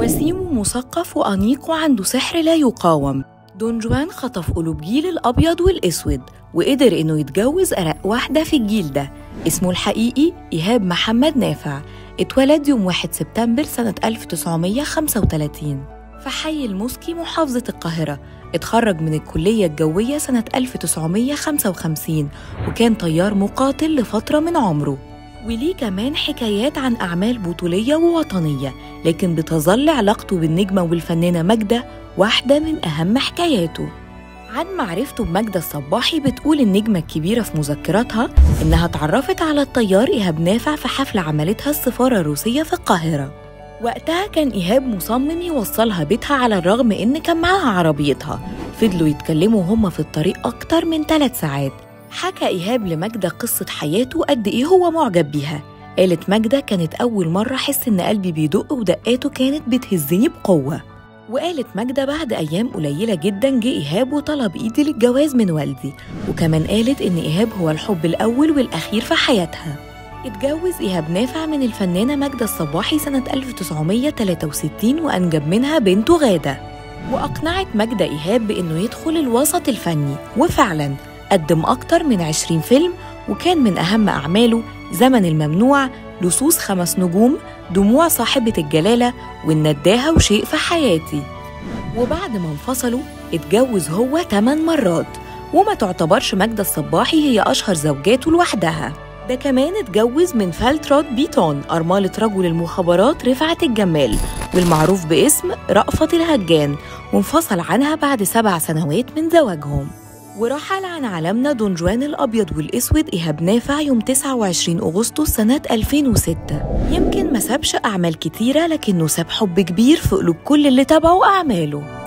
وسيم ومثقف وأنيق وعنده سحر لا يقاوم دون جوان خطف قلوب جيل الأبيض والأسود وقدر إنه يتجوز أرق واحدة في الجيل ده اسمه الحقيقي إيهاب محمد نافع اتولد يوم 1 سبتمبر سنة 1935 في حي المسكي محافظة القاهرة اتخرج من الكلية الجوية سنة 1955 وكان طيار مقاتل لفترة من عمره وليه كمان حكايات عن أعمال بطولية ووطنية لكن بتظل علاقته بالنجمة والفنانة ماجدة واحدة من أهم حكاياته عن معرفته بماجدة الصباحي بتقول النجمة الكبيرة في مذكراتها إنها اتعرفت على الطيار إيهاب نافع في حفلة عملتها السفارة الروسية في القاهرة وقتها كان إيهاب مصمم يوصلها بيتها على الرغم إن كان معاها عربيتها فضلوا يتكلموا هما في الطريق أكتر من ثلاث ساعات حكى إيهاب لماجدة قصة حياته قد إيه هو معجب بيها قالت ماجدة كانت أول مرة أحس إن قلبي بيدق ودقاته كانت بتهزني بقوة وقالت ماجدة بعد أيام قليلة جدا جه إيهاب وطلب إيدي للجواز من والدي وكمان قالت إن إيهاب هو الحب الأول والأخير في حياتها اتجوز إيهاب نافع من الفنانة ماجدة الصباحي سنة 1963 وأنجب منها بنته غادة وأقنعت ماجدة إيهاب بإنه يدخل الوسط الفني وفعلا قدم أكتر من 20 فيلم وكان من أهم أعماله زمن الممنوع لصوص خمس نجوم دموع صاحبة الجلالة والنداهة وشيء في حياتي وبعد ما انفصلوا اتجوز هو 8 مرات وما تعتبرش ماجدة الصباحي هي أشهر زوجاته لوحدها ده كمان اتجوز من فالترود بيتون أرملة رجل المخابرات رفعت الجمال والمعروف باسم رأفت الهجان وانفصل عنها بعد سبع سنوات من زواجهم ورحل عن عالمنا دون جوان الأبيض والأسود إيهاب نافع يوم 29 أغسطس سنة 2006 يمكن ما سابش أعمال كتيرة لكنه ساب حب كبير في قلوب كل اللي تابعوا أعماله